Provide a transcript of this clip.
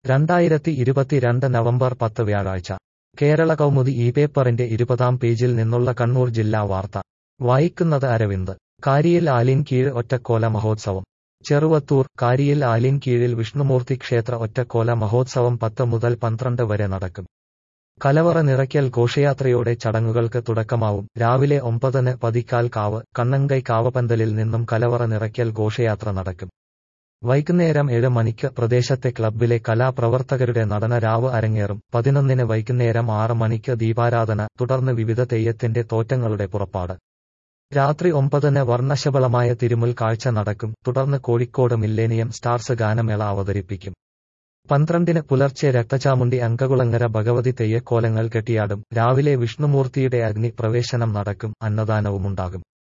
രണ്ടായിരത്തി ഇരുപത്തിരണ്ട് നവംബർ പത്ത് വ്യാഴാഴ്ച കേരള കൗമുദി ഈ പേപ്പറിന്റെ ഇരുപതാം പേജിൽ നിന്നുള്ള കണ്ണൂർ ജില്ലാ വാർത്ത വായിക്കുന്നത് അരവിന്ദ് കാരിയിൽ ആലിൻ കീഴ് ഒറ്റക്കോല മഹോത്സവം ചെറുവത്തൂർ കാരിയിൽ ആലിൻ കീഴിൽ വിഷ്ണുമൂർത്തി ക്ഷേത്ര ഒറ്റക്കോല മഹോത്സവം പത്ത് മുതൽ പന്ത്രണ്ട് വരെ നടക്കും കലവറ നിറയ്ക്കൽ ഘോഷയാത്രയോടെ ചടങ്ങുകൾക്ക് തുടക്കമാവും രാവിലെ ഒമ്പതിന് പതിക്കാൽ കാവ് കണ്ണങ്കൈ കാവപന്തലിൽ നിന്നും കലവറ നിറയ്ക്കൽ ഘോഷയാത്ര നടക്കും വൈകുന്നേരം ഏഴ് മണിക്ക് പ്രദേശത്തെ ക്ലബ്ബിലെ കലാപ്രവർത്തകരുടെ നടന രാവ് അരങ്ങേറും പതിനൊന്നിന് വൈകുന്നേരം ആറ് മണിക്ക് ദീപാരാധന തുടർന്ന് വിവിധ തെയ്യത്തിന്റെ തോറ്റങ്ങളുടെ പുറപ്പാട് രാത്രി ഒമ്പതിന് വർണ്ണശബളമായ തിരുമുൽ കാഴ്ച നടക്കും തുടർന്ന് കോഴിക്കോട് മില്ലേനിയം സ്റ്റാർസ് ഗാനമേള അവതരിപ്പിക്കും പന്ത്രണ്ടിന് പുലർച്ചെ രക്തചാമുണ്ടി അങ്കകുളങ്ങര ഭഗവതി തെയ്യക്കോലങ്ങൾ കെട്ടിയാടും രാവിലെ വിഷ്ണുമൂർത്തിയുടെ അഗ്നി പ്രവേശനം നടക്കും അന്നദാനവുമുണ്ടാകും